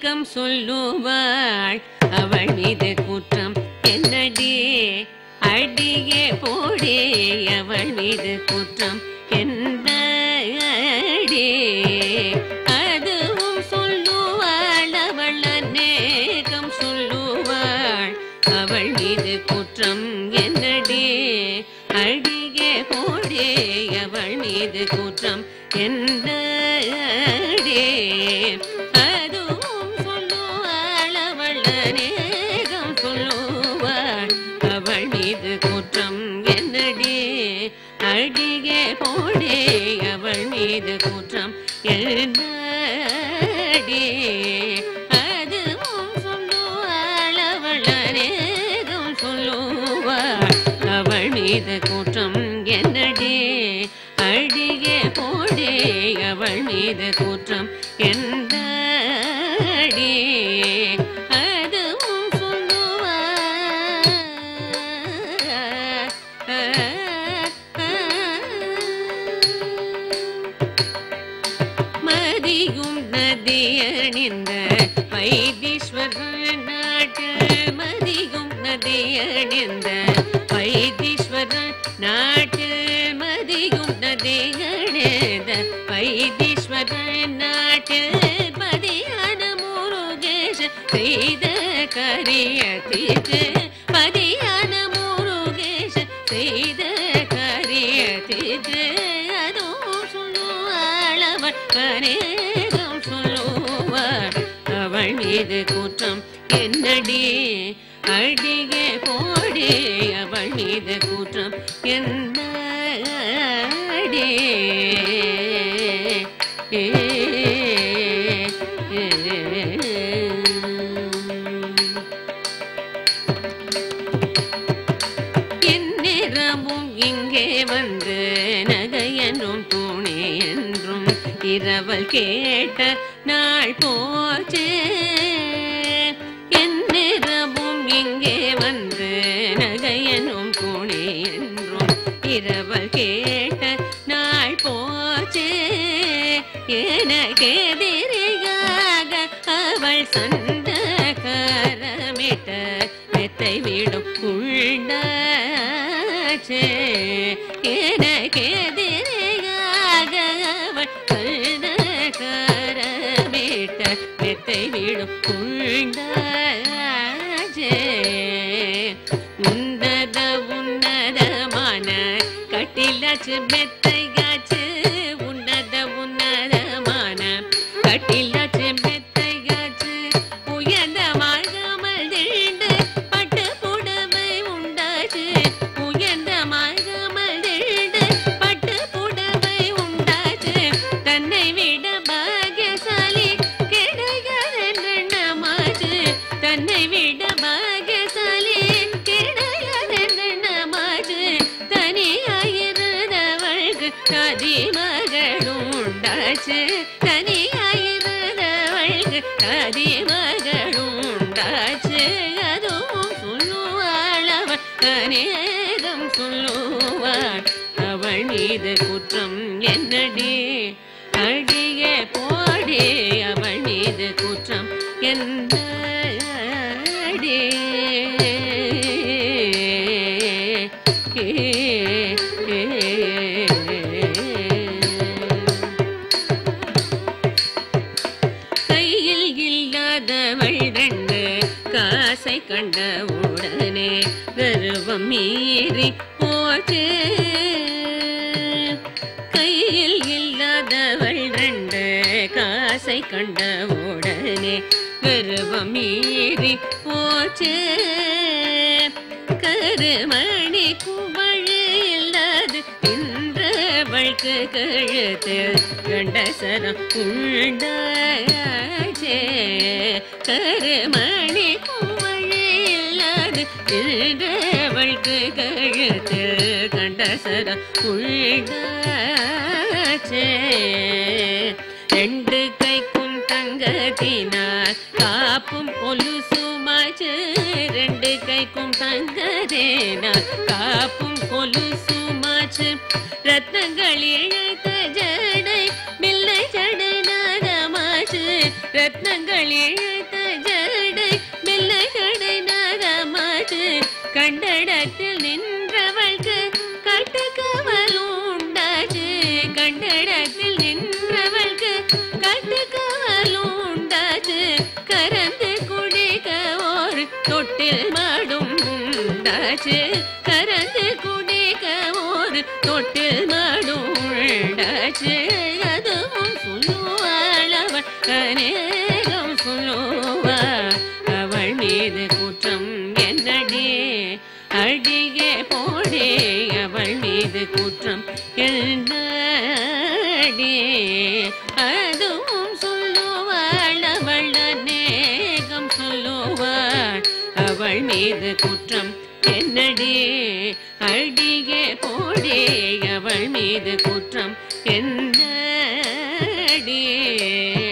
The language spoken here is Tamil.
அநேகம் சொல்லுவாள் அவள் மீது குற்றம் என்னடி அடியே போடே அவள் மீது குற்றம் என்னடி அதுவும் சொல்லுவாள் அவள் அநேகம் சொல்லுவாள் அவள் மீது குற்றம் என்னடி அடியே போடே அவள் மீது குற்றம் என்னடி அதுவும் சொல்லுவாள் அவள் அநேகம் சொல்லுவாள் அவள் மீது குற்றம் என்னடி அடியே போடே அவள் மீது குற்றம் என்னடி அதுவும் சொல்லுவாள் அவள் அநேகம் சொல்லுவாள் அவள் மீது குற்றம் என்னடி அடியே போடே அவள் மீது குற்றம் என்னடி அதுவும் சொல்லுவாள் மதியும் நதியணிந்த வைத்தீஸ்வரன் நாட்டு மதியும் நதியணிந்த வைத்தீஸ்வரன் நாட்டு மதியும் நதியணிந்த வைத்தீஸ்வரன் நாட்டு பதியான முருகேஷ செய்த கரியத்திற்கு பதியான முருகேஷ செய்த கரியத்திற்கு அதோ சொல்லுவாள் அவள் அநேகம் சொல்லுவாள் அவள் மீது குற்றம் என்னடி அடியே போடே அவள் மீது குற்றம் என்னடி ஏ, ஏ, எந்நேரமும் இங்கே வந்து நகை என்றும் துணி என்றும் இரவல் கேட்ட நாள் போச்சே எந்நேரமும் இங்கே வந்து நகை என்றும் துணி என்றும் இரவல் கேட்ட நாள் போச்சே எனக்கெதிரியாக அவள் சந்த கரமிட்ட மெத்தை விடும் உண்டாச்சே எனக்கெதிரியாக அவள் சந்த கரமிட்ட மெத்தை விடும் உண்டாச்சே உன்னத உன்னதமான கட்டிலாச்சு மெத்தையாச்சு உன்னத உன்னதமான கட்டிலாச்சு மெத்தையாச்சு உயர்ந்த மார்கமல் திண்டு பட்டு புடவை உண்டாச்சு உயர்ந்த மார்கமல் திண்டு பட்டு புடவை உண்டாச்சு தன்னை விட பாகியசாலி கிடையாதென்னமாச்சு தன்னை விட பாகியசாலி கிடையாதென்னமாச்சு தனியாயிருந்தவൾക്ക് கதிமகளும் உண்டாச்சு தனியாயிருந்தவൾക്ക് கதிமகளும் உண்டாச்சு அதுவும் சொல்லுவாள் அவள் அநேகம் சொல்லுவாள் அவள் மீது குற்றம் என்னடி அடியே போடே அவள் மீது குற்றம் என்னடி கையில் இல்லாதவள் ரெண்டு காசை கண்ட உடனே கர்வம் மீறி போச்சு கையில் இல்லாதவள் ரெண்டு காசை கண்ட உடனே கர்வம் மீறி போச்சு கருமணி குவழி இல்லாது தின்றவൾക്ക് கழுத்தில் கண்டசரம் உண்டாச்சே கருமணி குவழி இல்லாது தின்றவൾക്ക് கழுத்தில் கண்டசரம் உண்டாச்சே ரெண்டு கைக்கும் தங்கத்தினால் காப்பும் கொலுசுமாச்சு ரெண்டு கைக்கும் தங்கதேனால் காப்பும் கொலுசுமாச்சு ரத்னங்கள் இழைத்த ஜடை மில்லை ஜடை நாதமாச்சு ரத்னங்கள் இழைத்த கண்டடத்தில் நின்றவൾക്ക് கட்டுக்கவல் உண்டாச்சு கண்டடத்தில் நின்றவൾക്ക് கட்டுக்கவல் உண்டாச்சு கரந்து குடிக்க ஒரு தொட்டில் மாடும் உண்டாச்சு கரந்து குடிக்க ஒரு தொட்டில் மாடும் உண்டாச்சு அதுவும் சொல்லுவாள் அவள் அநேகம் சொல்லுவாள் அவள் மீது குற்றம் என்னடி அடியே போடே அவள் மீது குற்றம் என்னடி அதுவும் சொல்லுவாள் அவள் அநேகம் சொல்லுவாள் அவள் மீது குற்றம் என்னடி அடியே போடே அவள் மீது குற்றம் என்னடி